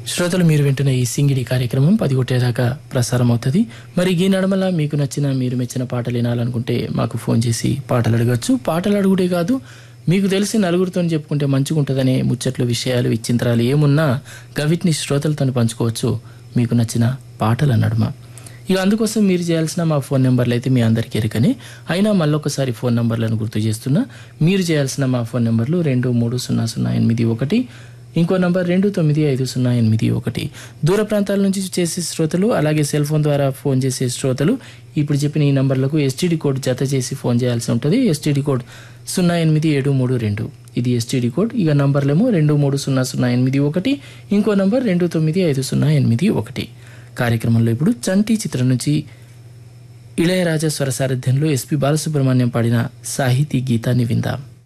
శ్రోతలు మీరు వింటున్న ఈ సింగిడి కార్యక్రమం పది కొట్టేదాకా ప్రసారం అవుతుంది మరి ఈ నడమల మీకు నచ్చిన మీరు మెచ్చిన పాటలు వినాలనుకుంటే మాకు ఫోన్ చేసి పాటలు అడగచ్చు పాటలు అడుగుడే కాదు మీకు తెలిసి నలుగురితో చెప్పుకుంటే మంచిగా ఉంటుందనే ముచ్చట్లు విషయాలు విచ్చింతరాలు ఏమున్నా గవిటిని శ్రోతలతో పంచుకోవచ్చు మీకు నచ్చిన పాటల నడుమ ఇక అందుకోసం మీరు చేయాల్సిన మా ఫోన్ నెంబర్లు అయితే మీ అందరికీ ఎరుకనే అయినా మళ్ళొకసారి ఫోన్ నెంబర్లను గుర్తు చేస్తున్నా మీరు చేయాల్సిన మా ఫోన్ నెంబర్లు రెండు మూడు సున్నా సున్నా ఎనిమిది ఒకటి ఇంకో నంబర్ రెండు తొమ్మిది ఐదు సున్నా ఎనిమిది ఒకటి దూర ప్రాంతాల నుంచి చేసే శ్రోతలు అలాగే సెల్ ఫోన్ ద్వారా ఫోన్ చేసే శ్రోతలు ఇప్పుడు చెప్పిన ఈ నంబర్లకు ఎస్టీడీ కోడ్ జత చేసి ఫోన్ చేయాల్సి ఉంటుంది ఎస్టీడీ కోడ్ సున్నా ఎనిమిది ఏడు మూడు రెండు ఇది ఎస్టీడీ కోడ్ ఇక నంబర్లేమో రెండు మూడు సున్నా సున్నా ఎనిమిది ఒకటి ఇంకో నంబర్ రెండు తొమ్మిది ఐదు సున్నా ఎనిమిది ఒకటి కార్యక్రమంలో ఇప్పుడు చంటి చిత్రం నుంచి ఇళయరాజా స్వర సారథ్యంలో ఎస్పి బాలసుబ్రహ్మణ్యం పాడిన సాహితీ గీతాన్ని విందాం